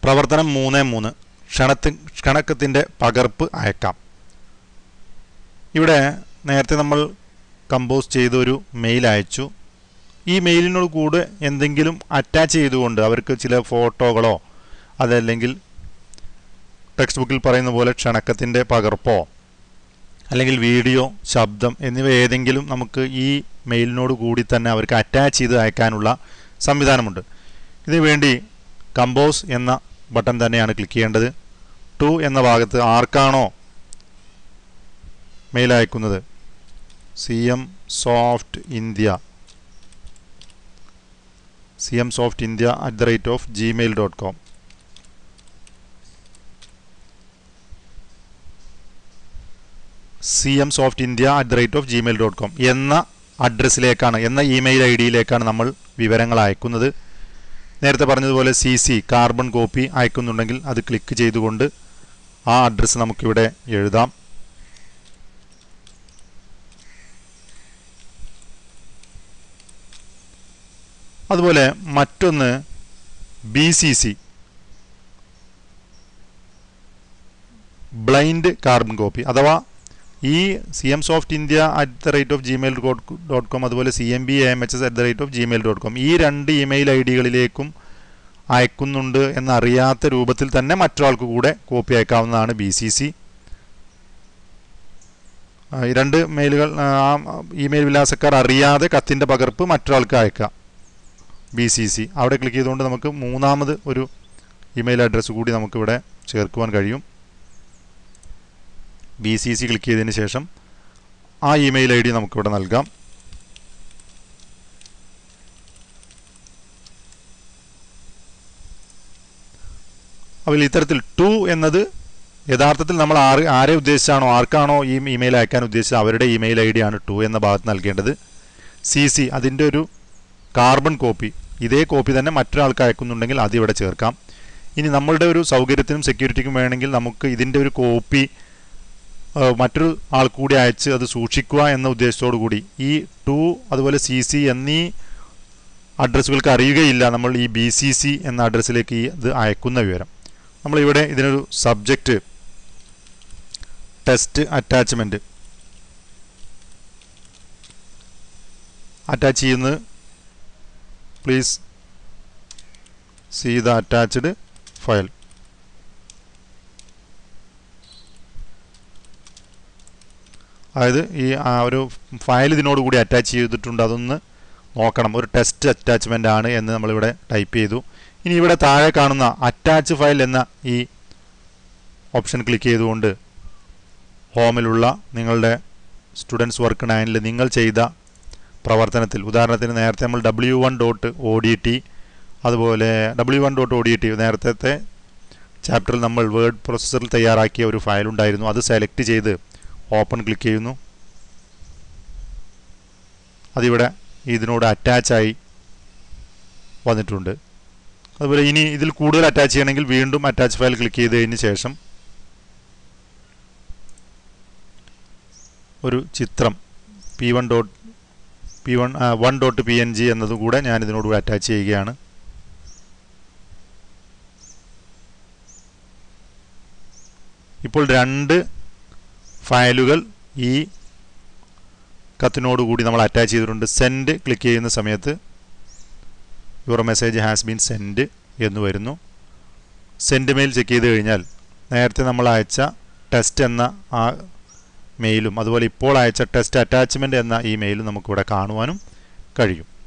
പ്രവർത്തനം മൂന്ന് മൂന്ന് ക്ഷണത്തി ക്ഷണക്കത്തിൻ്റെ പകർപ്പ് അയക്കാം ഇവിടെ നേരത്തെ നമ്മൾ കമ്പോസ് ചെയ്തൊരു മെയിൽ അയച്ചു ഈ മെയിലിനോട് കൂടെ എന്തെങ്കിലും അറ്റാച്ച് ചെയ്തുകൊണ്ട് അവർക്ക് ചില ഫോട്ടോകളോ അതല്ലെങ്കിൽ ടെക്സ്റ്റ് ബുക്കിൽ പറയുന്ന പോലെ ക്ഷണക്കത്തിൻ്റെ പകർപ്പോ അല്ലെങ്കിൽ വീഡിയോ ശബ്ദം എന്നിവ ഏതെങ്കിലും നമുക്ക് ഈ മെയിലിനോട് കൂടി തന്നെ അവർക്ക് അറ്റാച്ച് ചെയ്ത് അയക്കാനുള്ള സംവിധാനമുണ്ട് ഇതിനു വേണ്ടി കമ്പോസ് എന്ന ബട്ടൺ തന്നെയാണ് ക്ലിക്ക് ചെയ്യേണ്ടത് ടു എന്ന ഭാഗത്ത് ആർക്കാണോ മെയിൽ അയക്കുന്നത് C M soft India C M soft India at the rate of Gmail dot com C M soft India at the rate of Gmail dot com എന്ന അഡ്രസ്സിലേക്കാണ് എന്ന ഇമെയിൽ ഐ ഡിയിലേക്കാണ് നമ്മൾ വിവരങ്ങൾ അയക്കുന്നത് നേരത്തെ പറഞ്ഞതുപോലെ സി സി കാർബൺ കോപ്പി അയക്കുന്നുണ്ടെങ്കിൽ അത് ക്ലിക്ക് ചെയ്തുകൊണ്ട് ആ അഡ്രസ്സ് നമുക്കിവിടെ എഴുതാം അതുപോലെ മറ്റൊന്ന് B C C blind carbon copy അഥവാ ഈ C M soft India at the rate of Gmail dot com അതുപോലെ C M B A M H S at the rate of Gmail dot com ഈ രണ്ട് email I ഡികളിലേക്കും അയക്കുന്നുണ്ട് എന്നറിയാത്ത രൂപത്തിൽ തന്നെ മറ്റൊരാൾക്ക് കൂടെ കോപ്പി അയക്കാവുന്നതാണ് ബി സി സി ഈ രണ്ട് മെയിലുകൾ ആ ഇമെയിൽ വിലാസക്കാർ അറിയാതെ കത്തിൻ്റെ പകർപ്പ് മറ്റൊരാൾക്ക് അയക്കാം ബി സി സി അവിടെ ക്ലിക്ക് ചെയ്തുകൊണ്ട് നമുക്ക് മൂന്നാമത് ഒരു ഇമെയിൽ അഡ്രസ്സ് കൂടി നമുക്കിവിടെ ചേർക്കുവാൻ കഴിയും ബി സി സി ക്ലിക്ക് ചെയ്തതിന് ശേഷം ആ ഇമെയിൽ ഐ ഡി നമുക്കിവിടെ നൽകാം അപ്പോൾ ഇത്തരത്തിൽ ടു എന്നത് യഥാർത്ഥത്തിൽ നമ്മൾ ആര് ആരെ ഉദ്ദേശിച്ചാണോ ആർക്കാണോ ഈ ഇമെയിൽ അയക്കാൻ ഉദ്ദേശിച്ചത് അവരുടെ ഇമെയിൽ ഐ ഡി ആണ് ടു എന്ന ഭാഗത്ത് നൽകേണ്ടത് സി സി അതിൻ്റെ ഒരു കാർബൺ കോപ്പി ഇതേ കോപ്പി തന്നെ മറ്റൊരാൾക്ക് അയക്കുന്നുണ്ടെങ്കിൽ അത് ഇവിടെ ചേർക്കാം ഇനി നമ്മളുടെ ഒരു സൗകര്യത്തിനും സെക്യൂരിറ്റിക്കും വേണമെങ്കിൽ നമുക്ക് ഇതിൻ്റെ ഒരു കോപ്പി മറ്റൊരു ആൾ കൂടി അയച്ച് അത് സൂക്ഷിക്കുക എന്ന ഉദ്ദേശത്തോടു കൂടി ഈ ടു അതുപോലെ സി സി എന്നീ അഡ്രസ്സുകൾക്ക് അറിയുകയില്ല നമ്മൾ ഈ ബി സി സി എന്ന അഡ്രസ്സിലേക്ക് ഈ ഇത് അയക്കുന്ന വിവരം നമ്മളിവിടെ ഇതിനൊരു സബ്ജക്റ്റ് ടെസ്റ്റ് അറ്റാച്ച്മെൻറ്റ് അറ്റാച്ച് ചെയ്യുന്നത് please see the attached file അതായത് ഈ ആ ഒരു ഫയൽ ഇതിനോട് കൂടി അറ്റാച്ച് ചെയ്തിട്ടുണ്ട് അതൊന്ന് നോക്കണം ഒരു ടെസ്റ്റ് അറ്റാച്ച്മെൻ്റ് ആണ് എന്ന് നമ്മളിവിടെ ടൈപ്പ് ചെയ്തു ഇനി ഇവിടെ താഴെ കാണുന്ന അറ്റാച്ച് ഫയൽ എന്ന ഈ ഓപ്ഷൻ ക്ലിക്ക് ചെയ്തുകൊണ്ട് ഹോമിലുള്ള നിങ്ങളുടെ സ്റ്റുഡൻസ് വർക്ക് നയനിൽ നിങ്ങൾ ചെയ്ത പ്രവർത്തനത്തിൽ ഉദാഹരണത്തിന് നേരത്തെ നമ്മൾ W one dot O D T അതുപോലെ W one dot O D T നേരത്തെ ചാപ്റ്ററിൽ നമ്മൾ വേർഡ് പ്രോസസ്സറിൽ തയ്യാറാക്കിയ ഒരു ഫയൽ ഉണ്ടായിരുന്നു അത് സെലക്ട് ചെയ്ത് ഓപ്പൺ ക്ലിക്ക് ചെയ്യുന്നു അതിവിടെ ഇതിനോട് അറ്റാച്ചായി വന്നിട്ടുണ്ട് അതുപോലെ ഇനി ഇതിൽ കൂടുതൽ അറ്റാച്ച് ചെയ്യണമെങ്കിൽ വീണ്ടും അറ്റാച്ച് ഫയൽ ക്ലിക്ക് ചെയ്തതിന് ശേഷം ഒരു ചിത്രം P one dot P one one dot P N G എന്നതും കൂടെ ഞാൻ ഇതിനോട് അറ്റാച്ച് ചെയ്യുകയാണ് ഇപ്പോൾ രണ്ട് ഫയലുകൾ ഈ കത്തിനോട് കൂടി നമ്മൾ അറ്റാച്ച് ചെയ്തിട്ടുണ്ട് സെൻഡ് ക്ലിക്ക് ചെയ്യുന്ന സമയത്ത് your message has been send എന്ന് വരുന്നു സെൻഡ് മെയിൽ ചെക്ക് ചെയ്ത് കഴിഞ്ഞാൽ നേരത്തെ നമ്മൾ അയച്ച ടെസ്റ്റ് എന്ന ആ മെയിലും അതുപോലെ ഇപ്പോൾ അയച്ച ടെസ്റ്റ് അറ്റാച്ച്മെൻ്റ് എന്ന ഈ മെയിലും നമുക്കിവിടെ കാണുവാനും കഴിയും